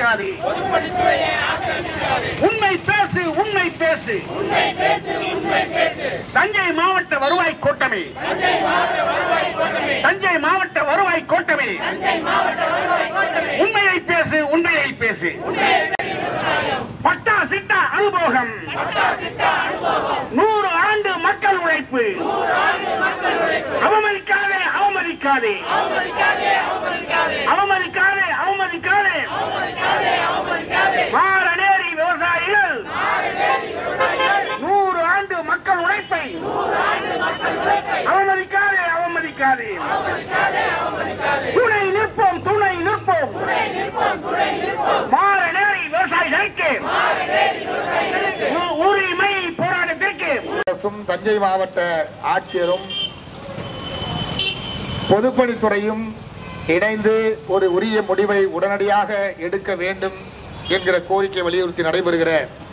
ஆக்கிரமிக்காதே உண்மை பேசு உண்மை பேசு தஞ்சை மாவட்ட வருவாய் கோட்டமே தஞ்சை மாவட்ட வருவாய் கோட்டமே உண்மையை பேசு உண்மையை பேசு பட்டா சிட்டா அனுபோகம் நூறு ஆண்டு மக்கள் உழைப்பு அவமதிக்காதே அவமதிக்காதே அவமதிக்காதே அவமதிக்காதே மாரநேரி விவசாயிகள் நூறு ஆண்டு மக்கள் உழைப்பை அவமதிக்காதே அவமதிக்காதே துணை நிற்போம் துணை நிற்போம் மாரநேரி விவசாயிகளுக்கு உ- உரிமை போராட்டத்திற்கு அரசும் தஞ்சை மாவட்ட ஆட்சியரும் பொதுப்பணித்துறையும் இணைந்து ஒரு உரிய முடிவை உடனடியாக எடுக்க வேண்டும் என்கிற கோரிக்கை வலியுறுத்தி நடைபெறுகிற